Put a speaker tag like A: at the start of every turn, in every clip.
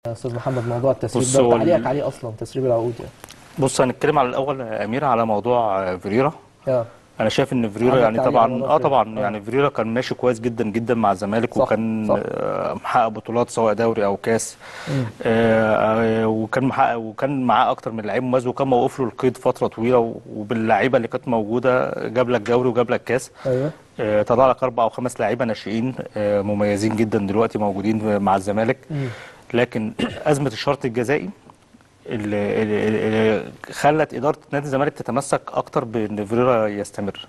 A: يا استاذ محمد موضوع التسريب
B: بص،
A: ده
B: هو ال-
A: تعليقك عليه اصلا تسريب العقود يعني
B: بص هنتكلم على الاول يا امير على موضوع آه، فيريرا
A: اه
B: انا شايف ان فيريرا
A: عندك
B: يعني
A: تعليق
B: طبعا
A: على موضوع
B: اه
A: فيريرا؟
B: طبعا
A: آه.
B: يعني فيريرا كان ماشي كويس جدا جدا مع الزمالك
A: صح،
B: وكان
A: صح.
B: آه، محقق بطولات سواء دوري او كاس
A: مم.
B: آه، آه، وكان محقق وكان معاه اكتر من لعيب مميز وكان موقف له القيد فتره طويله و- وباللعيبه اللي كانت موجوده جاب لك دوري وجاب لك كاس
A: ايوه
B: آه، طلع لك اربع او خمس لعيبه ناشئين آه، مميزين جدا دلوقتي موجودين مع الزمالك
A: مم.
B: لكن ازمه الشرط الجزائي اللي, اللي, اللي خلت اداره نادي الزمالك تتمسك اكتر بان فيريرا يستمر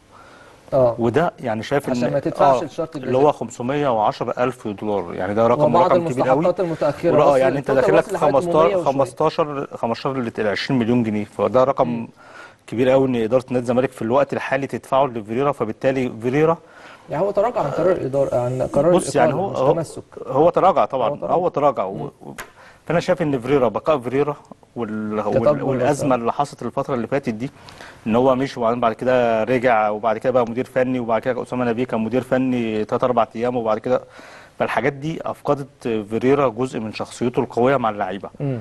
A: اه
B: وده يعني شايف ان
A: عشان ما تدفعش
B: آه،
A: الشرط
B: اللي
A: الجزائي.
B: هو 510 الف دولار يعني ده رقم
A: وبعض
B: رقم كبير قوي
A: المستحقات المتاخره
B: ولا- اه
A: وصل-
B: يعني انت
A: التوتال
B: داخل لك
A: وصل لحوالي 800
B: 15
A: وشوية.
B: 15 15 ل 20 مليون جنيه فده رقم كبير قوي ان اداره نادي الزمالك في الوقت الحالي تدفعه لفيريرا فبالتالي فيريرا
A: يعني هو تراجع عن قرار الاداره عن قرار
B: بص يعني
A: الإقالة،
B: هو
A: مش
B: هو,
A: تمسك
B: هو تراجع طبعا
A: هو
B: هو
A: تراجع.
B: تراجع, و... و- فانا شايف ان فيريرا بقاء فيريرا وال... وال...
A: كتجربة
B: والازمه
A: بس.
B: اللي حصلت الفتره اللي فاتت دي ان هو مشي وبعدين بعد كده رجع وبعد كده بقى مدير فني وبعد كده اسامه نبيه كان مدير فني ثلاث اربع ايام وبعد كده فالحاجات دي افقدت فيريرا جزء من شخصيته القويه مع اللعيبه
A: مم.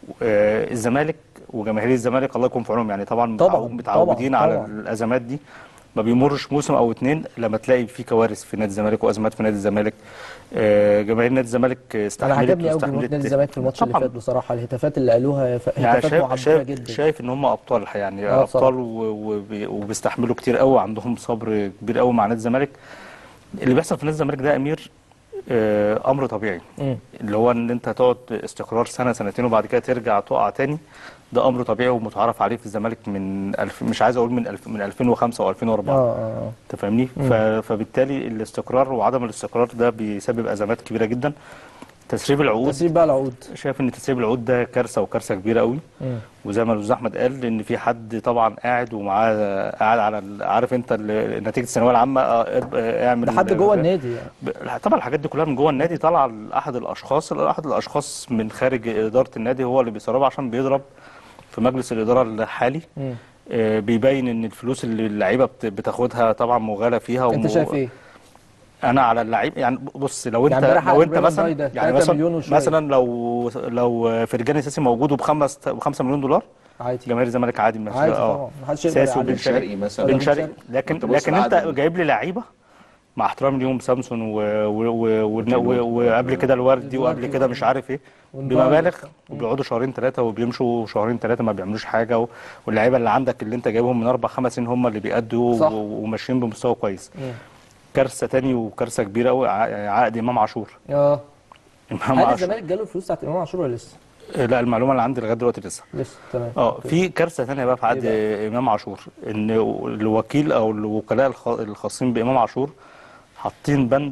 B: آه، الزمالك وجماهير الزمالك الله يكون في عونهم يعني طبعا
A: طبعاً،
B: متعو- متعودين
A: طبعاً،
B: على
A: طبعاً.
B: الازمات دي ما بيمرش موسم او اتنين لما تلاقي في كوارث في نادي الزمالك وازمات في نادي الزمالك آه، جماهير نادي الزمالك
A: انا
B: استحملت
A: عجبني قوي جمهور
B: واستحملت
A: نادي الزمالك في الماتش اللي
B: طبعاً.
A: فات بصراحه الهتافات اللي قالوها ف-
B: يعني
A: هتافات
B: شايف
A: معبره
B: شايف
A: جدا
B: شايف ان هم ابطال الحقيقة، يعني
A: آه،
B: ابطال و- وبي- وبيستحملوا كتير قوي عندهم صبر كبير قوي مع نادي الزمالك اللي بيحصل في نادي الزمالك ده يا امير آه، امر طبيعي
A: مم.
B: اللي هو ان انت تقعد استقرار سنه سنتين وبعد كده ترجع تقع تاني ده امر طبيعي ومتعارف عليه في الزمالك من الف مش عايز اقول من الف من 2005 او 2004
A: اه اه
B: انت فاهمني ف... فبالتالي الاستقرار وعدم الاستقرار ده بيسبب ازمات كبيره جدا تسريب العقود
A: تسريب بقى العقود
B: شايف ان تسريب العقود ده كارثه وكارثه كبيره قوي
A: مم.
B: وزي ما الاستاذ احمد قال ان في حد طبعا قاعد ومعاه قاعد على ال- عارف انت ال- نتيجه الثانويه العامه اه، اه، اعمل
A: ده حد جوه النادي يعني
B: ب- طبعا الحاجات دي كلها من جوه النادي طالعه لاحد الاشخاص احد الاشخاص من خارج اداره النادي هو اللي بيسربها عشان بيضرب في مجلس الاداره الحالي
A: مم.
B: آه، بيبين ان الفلوس اللي اللعيبه بت- بتاخدها طبعا مغالى فيها
A: انت
B: وم-
A: شايف ايه؟
B: انا على اللعيب يعني بص لو انت
A: يعني امبارح
B: لو انت
A: إبراهيم
B: مثلا
A: زايدة
B: يعني
A: 3 مليون
B: مثلا
A: وشوية.
B: مثلا لو لو فرجاني ساسي موجود وبخمس بخمسة مليون دولار
A: عادي
B: جماهير الزمالك عادي ماشي
A: عادي
B: اه
A: طبعا محدش يقدر
B: ساسي
A: يعلق.
B: وبن شرقي
C: شرقي مثلا.
B: بن
A: بن
B: شرقي
A: شرقي.
B: لكن
C: انت بص
B: لكن انت
C: العدد.
B: جايب لي لعيبه مع احترامي ليهم سامسون و- و- و- و- و- وقبل كده الوردي وقبل كده مش عارف ايه
A: والضايع.
B: بمبالغ وبيقعدوا شهرين ثلاثه وبيمشوا شهرين ثلاثه ما بيعملوش حاجه و- واللعيبه اللي عندك اللي انت جايبهم من اربع خمس سنين هم اللي بيأدوا
A: صح.
B: و- وماشيين بمستوى كويس
A: مم.
B: كارثه تاني وكارثه كبيره قوي عقد امام عاشور
A: اه
B: امام
A: هل
B: عاشور
A: الزمالك جاله الفلوس بتاعت امام عاشور ولا لسه؟
B: آه، لا المعلومه اللي عندي لغايه دلوقتي لسه
A: لسه تمام
B: اه
A: أوكي.
B: في كارثه ثانيه بقى في عقد
A: إيه
B: امام عاشور ان الوكيل او الوكلاء الخ- الخاصين بامام عاشور حاطين بند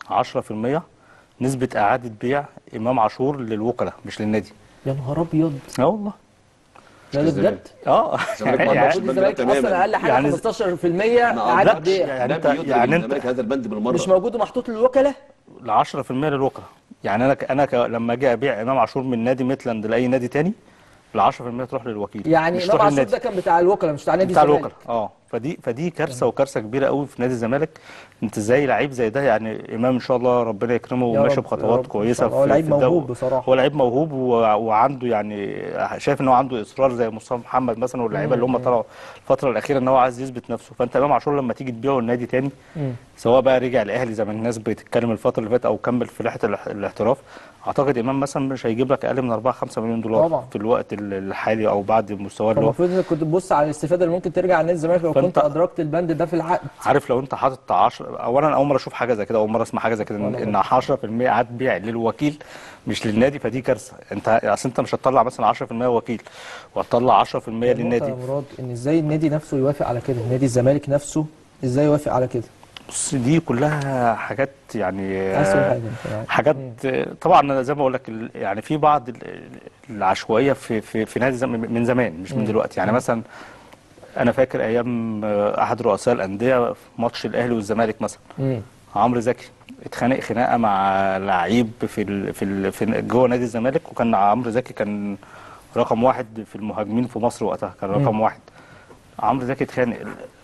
B: 10% نسبه اعاده بيع امام عاشور للوكلاء مش للنادي
A: يا نهار ابيض
B: اه والله
A: ده اللي بجد؟
B: اه
C: الزمالك ما
B: يعني-
C: عندوش
A: المفروض
C: البند ده
A: الزمالك اصلا
C: تماماً.
A: اقل حاجه
B: يعني-
A: 15%
C: أنا
A: اعاده
C: أعتقد-
A: بيع
B: يعني
C: لا
B: انت
C: بيدرك
B: يعني
C: الزمالك
B: انت
C: هذا البند بالمره
A: مش موجود ومحطوط للوكلاء
B: ل 10% للوكلاء يعني انا ك... انا ك... لما اجي ابيع امام عاشور من نادي ميتلاند لاي نادي تاني ال 10% تروح للوكيل
A: يعني
B: مش
A: امام
B: تروح
A: عاشور
B: للنادي
A: ده كان بتاع الوكلاء مش بتاع نادي
B: بتاع
A: الزمالك
B: الوكلاء اه فدي فدي كارثه وكارثه كبيره قوي في نادي الزمالك انت ازاي لعيب زي ده يعني امام ان شاء الله ربنا يكرمه
A: يا
B: وماشي
A: رب، يا
B: بخطوات
A: رب إن
B: كويسه
A: شاء الله. هو
B: في-
A: لعيب
B: في الدوري.
A: موهوب بصراحة.
B: هو لعيب موهوب و... وعنده يعني شايف ان هو عنده اصرار زي مصطفى محمد مثلا واللعيبه اللي هم طلعوا الفتره الاخيره ان هو عايز يثبت نفسه فانت امام عاشور لما تيجي تبيعه لنادي تاني
A: مم.
B: سواء بقى رجع الاهلي زي ما الناس بتتكلم الفتره اللي فاتت او كمل في رحله الاح- الاحتراف اعتقد امام مثلا مش هيجيب لك اقل من 4 5 مليون دولار
A: طبعا.
B: في الوقت ال- الحالي او بعد المستوى اللي هو
A: فالمفروض انك كنت تبص على الاستفاده اللي ممكن ترجع لنادي الزمالك لو
B: فأنت-
A: كنت ادركت البند ده في العقد
B: عارف لو انت حاطط 10 اولا اول مره اشوف حاجه زي كده اول مره اسمع حاجه زي كده ان
A: ولا
B: ان 10% عاد بيع للوكيل مش للنادي فدي كارثه انت اصل انت مش هتطلع مثلا 10% وكيل وهتطلع 10%
A: النقطة
B: للنادي
A: يا مراد ان ازاي النادي نفسه يوافق على كده نادي الزمالك نفسه ازاي يوافق على كده
B: بص دي كلها حاجات يعني
A: عايز تقول
B: آه،
A: حاجه انت يعني.
B: حاجات طبعا انا زي ما بقول لك ال- يعني في بعض ال- العشوائيه في في في نادي الزم- من زمان مش من دلوقتي يعني مثلا انا فاكر ايام آه، احد رؤساء الانديه في ماتش الاهلي والزمالك مثلا
A: مم.
B: عمرو زكي اتخانق خناقه مع لعيب في ال في, ال في جوه نادي الزمالك وكان عمرو زكي كان رقم واحد في المهاجمين في مصر وقتها كان رقم واحد عمرو زكي اتخانق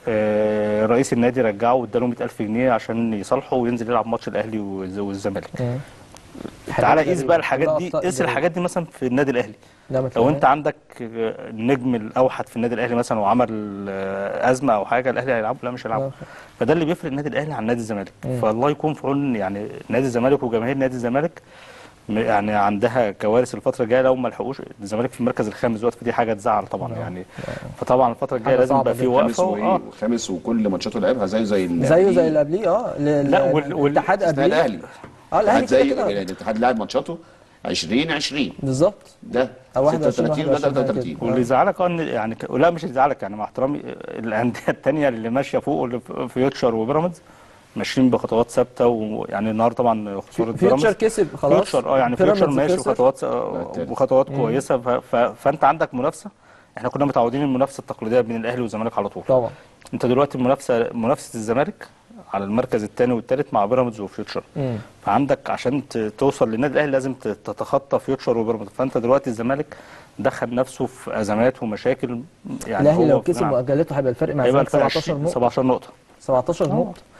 B: آه، رئيس النادي رجعه واداله 100000 جنيه عشان يصالحه وينزل يلعب ماتش الاهلي والز- والزمالك
A: مم.
B: تعالى
A: حاجات
B: قيس
A: غريبة.
B: بقى الحاجات
A: كلها
B: دي
A: أخطاء
B: قيس
A: إدارية.
B: الحاجات دي مثلا في النادي الاهلي
A: لا ما
B: لو
A: تلاقيها.
B: انت عندك النجم الاوحد في النادي الاهلي مثلا وعمل آه، ازمه او حاجه الاهلي هيلعبوا لا مش هيلعبوا
A: لا.
B: فده اللي بيفرق النادي الاهلي عن نادي الزمالك
A: مم.
B: فالله يكون في عون يعني نادي الزمالك وجماهير نادي الزمالك م- يعني عندها كوارث الفتره الجايه لو ما لحقوش الزمالك في المركز الخامس دلوقتي فدي حاجه تزعل طبعا
A: آه.
B: يعني فطبعا الفتره الجايه
A: حاجة
B: لازم
A: صعبة
B: يبقى في
A: جدا.
C: خامس
B: وقفه
C: و-
B: اه
C: وخامس وكل ماتشاته لعبها زيه زي اللي
A: زيه
C: قبليه.
A: زي اللي قبليه اه ل-
B: لا،
A: ل-
B: وال- وال-
A: الاتحاد
C: استثناء
A: قبليه
C: الاهلي
A: اه الاهلي
C: الاتحاد
A: كده
C: زي
A: كده
C: الاتحاد لعب ماتشاته 20 20
A: بالظبط
C: ده
A: أو 21
C: 36 وده
A: 21
C: 33
A: كده.
B: واللي يزعلك اه ان يعني ك- لا مش يزعلك يعني مع احترامي آه، الانديه الثانيه اللي ماشيه فوق واللي في فيوتشر وبيراميدز ماشيين بخطوات ثابته ويعني النهارده طبعا خساره
A: فيوتشر
B: بيراميدز
A: كسب خلاص
B: فيوتشر اه يعني فيوتشر
A: بيراميدز
B: ماشي
A: خسر.
B: بخطوات آه،
C: التالت.
B: بخطوات كويسه ف... ف... فانت عندك منافسه احنا كنا متعودين المنافسه التقليديه بين الاهلي والزمالك على طول
A: طبعا
B: انت دلوقتي المنافسه منافسه الزمالك على المركز الثاني والثالث مع بيراميدز وفيوتشر
A: مم.
B: فعندك عشان ت- توصل للنادي الاهلي لازم ت- تتخطى فيوتشر وبيراميدز فانت دلوقتي الزمالك دخل نفسه في ازمات ومشاكل يعني
A: الاهلي
B: هو
A: لو
B: في
A: كسب
B: ملعب.
A: مؤجلاته هيبقى الفرق مع
B: هيبقى
A: الزمالك
B: الفرق
A: 17
B: 20
A: نقطه
B: 17 نقطه
A: 17 نقطه